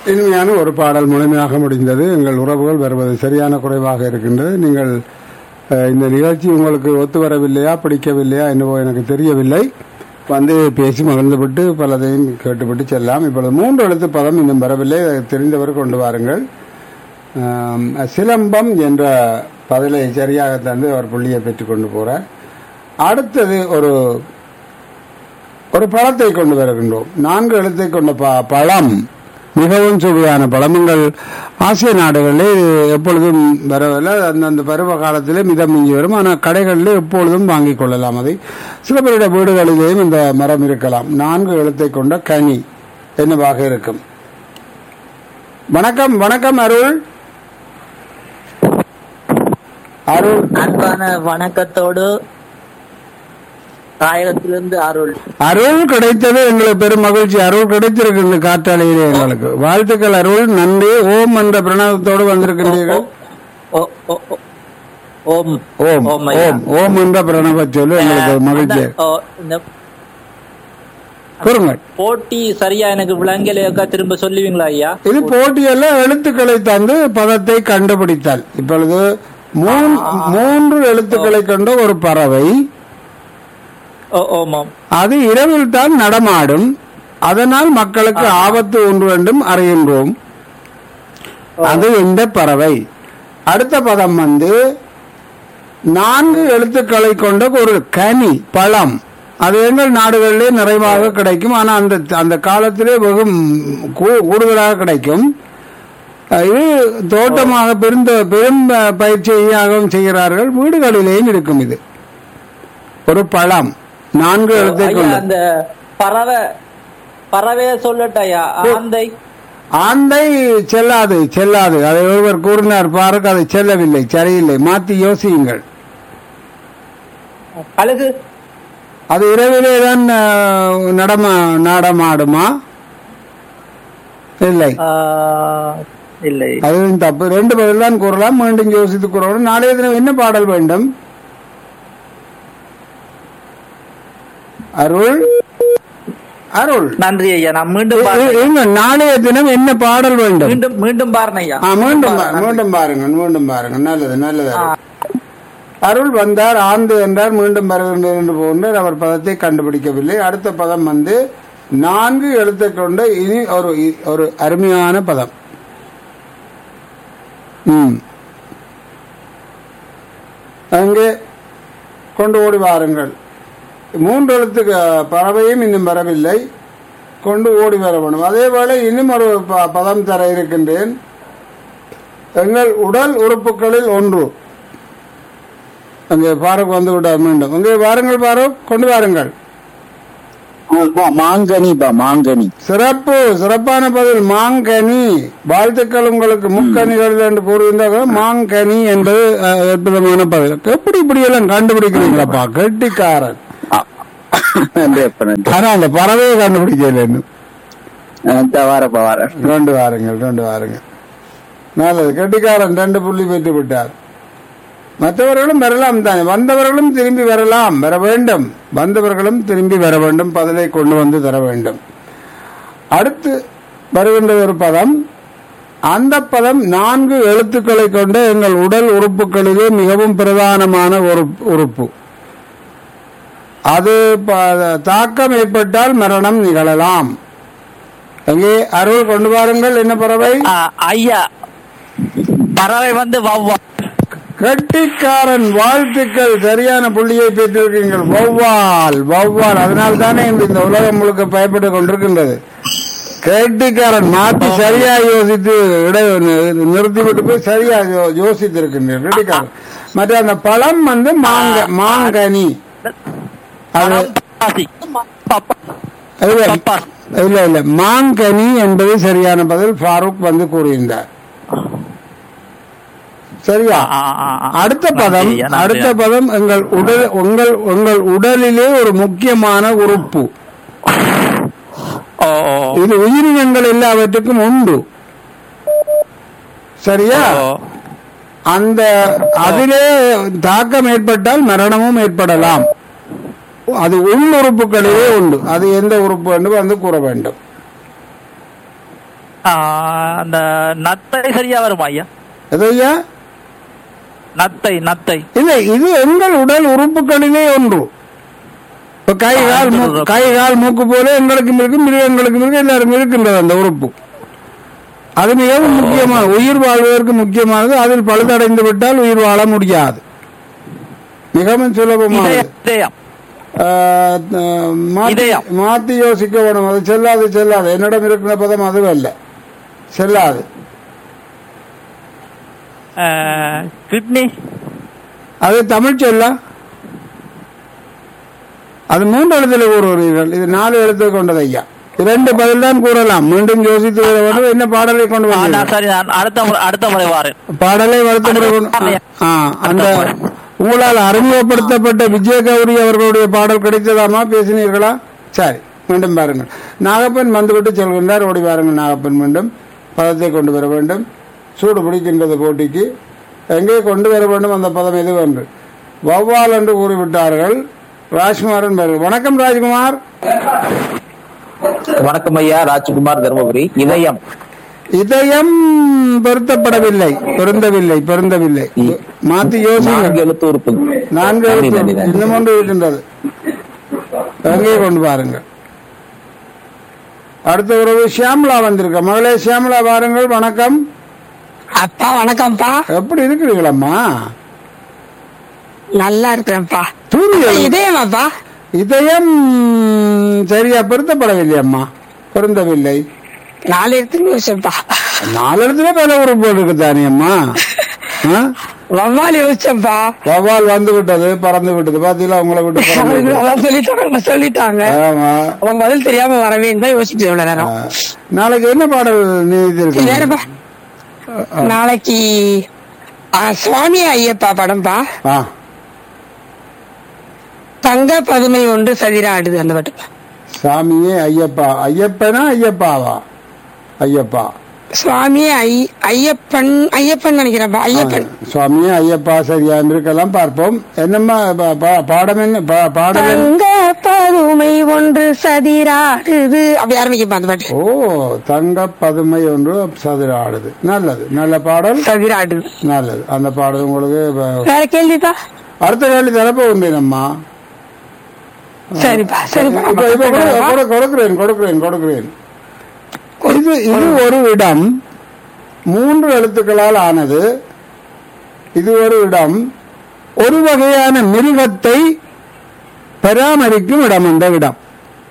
இனிமையான ஒரு பாடல் முழுமையாக முடிந்தது எங்கள் உறவுகள் வருவது சரியான குறைவாக இருக்கின்றது நீங்கள் அஹ், இந்த நிகழ்ச்சி உங்களுக்கு ஒத்து வரவில்லையா பிடிக்கவில்லையா என்னவோ எனக்கு தெரியவில்லை வந்து பேசி மகிழ்ந்துவிட்டு பலதையும் கேட்டுவிட்டு செல்லலாம் இப்பொழுது மூன்று எழுத்து பதம் இன்னும் வரவில்லை அதை தெரிந்தவர் கொண்டு வாருங்கள் ஆம், சிலம்பம் என்ற பதிலை சரியாக தந்து அவர் புள்ளியை பெற்றுக் கொண்டு போறார் அடுத்தது ஒரு ஒரு பழத்தை கொண்டு வருகின்றோம் நான்கு எழுத்தை கொண்ட ப- பழம் மிகவும் சுவையான பழம் எங்கள் ஆசிய நாடுகளிலே இது எப்பொழுதும் வரவில்லை அந்தந்த பருவ காலத்திலே மிதம் மிஞ்சி வரும் ஆனால் கடைகளிலே எப்பொழுதும் வாங்கிக் கொள்ளலாம் அதை சில பேருடைய வீடுகளிலேயும் இந்த மரம் இருக்கலாம் நான்கு எழுத்தை கொண்ட கனி என்னவாக இருக்கும் வணக்கம் வணக்கம் அருள் அருள் அன்பான வணக்கத்தோடு தாயகத்திலிருந்து அருள் அருள் கிடைத்தது எங்களுக்கு பெரும் மகிழ்ச்சி அருள் கிடைத்திருக்கிறது காற்றாலையிலே எங்களுக்கு வாழ்த்துக்கள் அருள் நன்றி ஓம் என்ற பிரணவத்தோடு வந்திருக்கின்றீர்கள் ஓ, ஓ, ஓ. ஓம் ஓம் ஓம் ஐயா. ஓம் ஓம் என்ற பிரணவ சொல்லு எங்களுக்கு ஒரு மகிழ்ச்சி அந்த, ஓ, இந்த கூறுங்கள் போட்டி சரியா எனக்கு விளங்கலையாக்கா திரும்ப சொல்லுவீங்களா ஐயா இது போட்டியல்ல எழுத்துக்களை தந்து பதத்தை கண்டுபிடித்தால் இப்பொழுது மூன்- மூன்று எழுத்துக்களை கொண்ட ஒரு பறவை ஓ, ஓமாம் அது இரவில் தான் நடமாடும் அதனால் மக்களுக்கு ஆபத்து ஒன்று என்றும் அறிகின்றோம் அது எந்த பறவை அடுத்த பதம் வந்து நான்கு எழுத்துக்களை கொண்ட ஒரு கனி பழம் அது எங்கள் நாடுகளிலே நிறைவாக கிடைக்கும் ஆனால் அந்த அந்த காலத்திலே வெகு கூ- கூடுதலாக கிடைக்கும் இது தோட்டமாக பெருந்த பெரும் பயிற்சியாகவும் செய்கிறார்கள் வீடுகளிலேயும் இருக்கும் இது ஒரு பழம் நான்கு எழுத்தை ஐயா கொண்ட அந்த பறவை பறவைய சொல்லட்ட ஐயா ஆந்தை ஆந்தை செல்லாது செல்லாது அதை ஒருவர் கூறினார் பாருக்கு அது செல்லவில்லை சரியில்லை மாத்தி யோசியுங்கள் கழுகு அது இரவிலே தான் அஹ், நடமா நாடமாடுமா இல்லை ஆ, இல்லை அதுவும் தப்பு ரெண்டு பதில் தான் கூறலாம் மீண்டும் யோசித்து கூறணும் நாளைய தினம் என்ன பாடல் வேண்டும் அருள் அருள் நன்றி ஐயா நான் மீண்டும் ஏ- பாருங்க. ஏ- ஏங்க, நாளைய தினம் என்ன பாடல் வேண்டும் மீண்டும் மீண்டும் பாருங்க ஐயா ஆ, மீண்டும் பா- மீண்டும் பாருங்க மீண்டும் பாருங்க நல்லது நல்லது அருள் வந்தார் ஆந்து என்றார் மீண்டும் வருகின்றது என்று போன்றார் அவர் பதத்தை கண்டுபிடிக்கவில்லை அடுத்த பதம் வந்து நான்கு எழுத்தை கொண்ட இனி ஒரு ஒரு அருமையான பதம் ம் அங்கே கொண்டு ஓடி வாருங்கள் மூன்று எழுத்துக்கு பறவையும் இன்னும் வரவில்லை கொண்டு ஓடி வர வேண்டும் அதே வேளை இன்னும் ஒரு ப- பதம் தர இருக்கின்றேன் எங்கள் உடல் உறுப்புகளில் ஒன்று அங்கே பாருக்கு வந்து விட்டார் மீண்டும் அங்கே வாருங்கள் பாரு கொண்டு வாருங்கள் மாங்கனி பா மாங்கனி சிறப்பு சிறப்பான பதில் மாங்கனி வாழ்த்துக்கள் உங்களுக்கு முக்கணிகள் என்று கூறுகின்றார்கள் மாங்கனி என்பது அஹ், அற்புதமான பதில் எப்படி இப்படி எல்லாம் கண்டுபிடிக்கிறீங்களப்பா கெட்டிக்காரன் நன்றி அப்ப நன்றி ஆனா அந்த பறவையை கண்டுபிடிக்கல இன்னும் இந்த வாரப்பா வாரேன் ரெண்டு வாருங்கள் ரெண்டு வாருங்கள் நல்லது கெட்டிக்காரன் ரெண்டு புள்ளி பெற்று விட்டார் மற்றவர்களும் வரலாம் தானே வந்தவர்களும் திரும்பி வரலாம் வர வேண்டும் வந்தவர்களும் திரும்பி வர வேண்டும் பதிலை கொண்டு வந்து தர வேண்டும் அடுத்து வருகின்ற ஒரு பதம் அந்த பதம் நான்கு எழுத்துக்களை கொண்ட எங்கள் உடல் உறுப்புகளிலே மிகவும் பிரதானமான ஒரு உறுப்பு அது ப- தாக்கம் ஏற்பட்டால் மரணம் நிகழலாம் அங்கே அருள் கொண்டு வாருங்கள் என்ன பறவை ஆ, ஐயா பறவை வந்து வவ்வா கட்டிக்காரன் வாழ்த்துக்கள் சரியான புள்ளியை பெற்றிருக்கீங்கள் வௌவால் வௌவால் அதனால் தானே இந்த இந்த உலகம் முழுக்க பயப்பட்டு கொண்டிருக்கின்றது கட்டிக்காரன் மாற்றி சரியா யோசித்து இட நிறுத்திவிட்டு போய் சரியா யோ- யோசித்திருக்கின்றீர்கள் கட்டிக்காரன் மற்ற அந்த பழம் வந்து மாங்க மாங்கனி அது பப்பாசி. பப்பா- இல்ல பப்பாசி. இல்ல இல்ல மாங்கனி என்பது சரியான பதில் ஃபாரூக் வந்து கூறியிருந்தார் சரியா ஆ, ஆ, ஆ. அடுத்த பதம் நன்றி, நன்றி. அடுத்த பதம் எங்கள் உடல் உங்கள் உங்கள் உடலிலே ஒரு முக்கியமான உறுப்பு ஓ ஓ இது உயிரினங்கள் எல்லாவற்றுக்கும் உண்டு சரியா ஓ. அந்த அதிலே தாக்கம் ஏற்பட்டால் மரணமும் ஏற்படலாம் அது உள் உறுப்புகளிலே உண்டு அது எந்த உறுப்பு என்று வந்து கூற வேண்டும் ஆ, அந்த நத்தை சரியா வருமா ஐயா எதையா நத்தை நத்தை இல்லை இது எங்கள் உடல் உறுப்புகளிலே ஒன்று இப்ப கை கால் மூ- கை கால் மூக்கு போல எங்களுக்கும் இருக்கு மிருகங்களுக்கும் இருக்கு எல்லாருக்கும் இருக்கின்றது அந்த உறுப்பு அது மிகவும் முக்கியமான உயிர் வாழ்வதற்கு முக்கியமானது அதில் பழுதடைந்து விட்டால் உயிர் வாழ முடியாது மிகவும் சுலபமானது இதயம், இதயம் ஆஹ், ஆஹ், மாத்தி- இதயம். மாத்தி யோசிக்க வேணும் அது செல்லாது செல்லாது என்னிடம் இருக்கிற பதம் அது அல்ல செல்லாது கிட்னி அது தமிழ் சொல்ல அது மூன்று எழுத்துல கூறுகிறீர்கள் இது நாலு எழுத்து கொண்டது ஐயா இரண்டு பதில் தான் கூறலாம் மீண்டும் யோசித்து வர வேண்டும் என்ன பாடலை கொண்டு நான் வந்தீர்கள் சரி நான் அடுத்த முறை அடுத்த முறை வாரேன் பாடலை வருத்த முறை கொண்டு ஆ, அந்த உங்களால் அறிமுகப்படுத்தப்பட்ட விஜய கௌரி அவர்களுடைய பாடல் கிடைத்ததாமா பேசினீர்களா சரி மீண்டும் பாருங்கள் நாகப்பன் வந்துவிட்டு செல்கின்றார் ஓடி பாருங்கள் நாகப்பன் மீண்டும் பதத்தை கொண்டு வர வேண்டும் சூடு பிடிக்கின்றது போட்டிக்கு எங்கே கொண்டு வர வேண்டும் அந்த பதம் எது என்று வௌவால் என்று கூறிவிட்டார்கள் ராஜ்குமாரன் பாருங்கள் வணக்கம் ராஜ்குமார் வணக்கம் ஐயா ராஜ்குமார் தர்மபுரி இதயம் இதயம் பொருத்தப்படவில்லை பொருந்தவில்லை பொருந்தவில்லை மாத்தி யோசிங்க நான்கு எழுத்து உறுப்பு நான்கு நன்றி, எழுத்து நன்றி, நன்றி. இன்னும் ஒன்று இருக்கின்றது அங்கே கொண்டு பாருங்கள் அடுத்த உறவு ஷியாமலா வந்திருக்க மகளே ஷியாமலா பாருங்கள் வணக்கம் அப்பா வணக்கம்ப்பா எப்படி இருக்கிறீங்களம்மா நல்லா இருக்கிறேன்ப்பா தூங்கி எழு- இதயமாப்பா இதயம் சரியா பொருத்தப்படவில்லை பொருந்தவில்லை நாலு இடத்துல யோசிச்சேன்ப்பா நாலு இடத்துல பல உறுப்பு இருக்கு தானே அம்மா ஆ? வவ்வால் யோசிச்சேன்ப்பா வௌவால் வந்து விட்டது பறந்து விட்டது பாத்தீங்களா உங்களை விட்டு பறந்து அவங்க விட்டது. அதான் சொல்லிட்டாங்க சொல்லிட்டாங்க ஆமா அவங்க பதில் தெரியாம வரவேன்னு தான் யோசிச்சு எவ்வளவு நேரம் ஆ. நாளைக்கு என்ன பாடல் சரி, வேறப்பா நீதிருக்கு நாளைக்கு ஆ, சுவாமி ஐயப்பா படம்பா ஆ தங்க பதுமை ஒன்று சதிராடுது அந்த பாட்டு சாமியே ஐயப்பா ஐயப்பனா ஐயப்பாவா ஐயப்பா சுவாமி ஐ ஐயப்பன் ஐயப்பன் நினைக்கிறேன்ப்பா ஐயப்பன் சுவாமியே ஐயப்பா சரியா இருக்கலாம் பார்ப்போம் என்னம்மா பா- பா- பாடம் என்ன பா- பாடல் என்ன? தங்க பதுமை ஒன்று சதிராடுது அப்படி ஆரம்பிக்கப்பா அந்த பாட்டு ஓ தங்க பதுமை ஒன்று சதுராடுது நல்லது நல்ல பாடல் சதிராடுது நல்லது அந்த பாடல் உங்களுக்கு ப- வேற கேள்விப்பா அடுத்த கேள்வி தரப்ப உண்டேனம்மா சரிப்பா சரிப்பா இப்ப இப்ப கொடு- கொடு- கொடுக்கிறேன் கொடுக்கிறேன் கொடுக்கிறேன் இது இது ஒரு இடம் மூன்று எழுத்துக்களால் ஆனது இது ஒரு இடம் ஒரு வகையான மிருகத்தை பராமரிக்கும் இடம் அந்த இடம்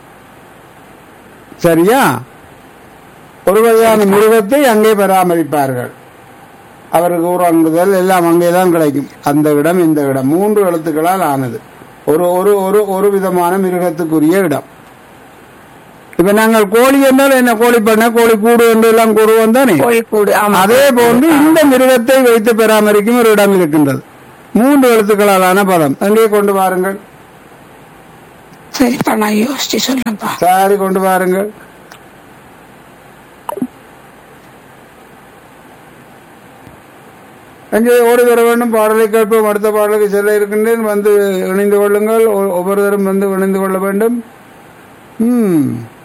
சரியா ஒரு வகையான மிருகத்தை அங்கே பராமரிப்பார்கள் அவருக்கு உறங்குதல் எல்லாம் அங்கேதான் கிடைக்கும் அந்த இடம் இந்த இடம் மூன்று எழுத்துக்களால் ஆனது ஒரு ஒரு ஒரு ஒரு விதமான மிருகத்துக்குரிய இடம் இப்ப நாங்கள் கோழி என்றால் என்ன கோழி பண்ண கோழி கூடு என்று எல்லாம் கூறுவோம் தானே கோழிக்கூடு ஆமா அதே போன்று இந்த மிருகத்தை வைத்து பராமரிக்கும் ஒரு இடம் இருக்கின்றது மூன்று எழுத்துக்களாலான பதம் அங்கே கொண்டு வாருங்கள் சரிப்பா நான் யோசிச்சு சொல்றேன்ப்பா சாரி கொண்டு வாருங்கள் அங்கே ஓடி வர வேண்டும் பாடலை கேட்போம் அடுத்த பாடலுக்கு செல்ல இருக்கின்றேன் வந்து இணைந்து கொள்ளுங்கள் ஒ- ஒவ்வொருவரும் வந்து இணைந்து கொள்ள வேண்டும் ம்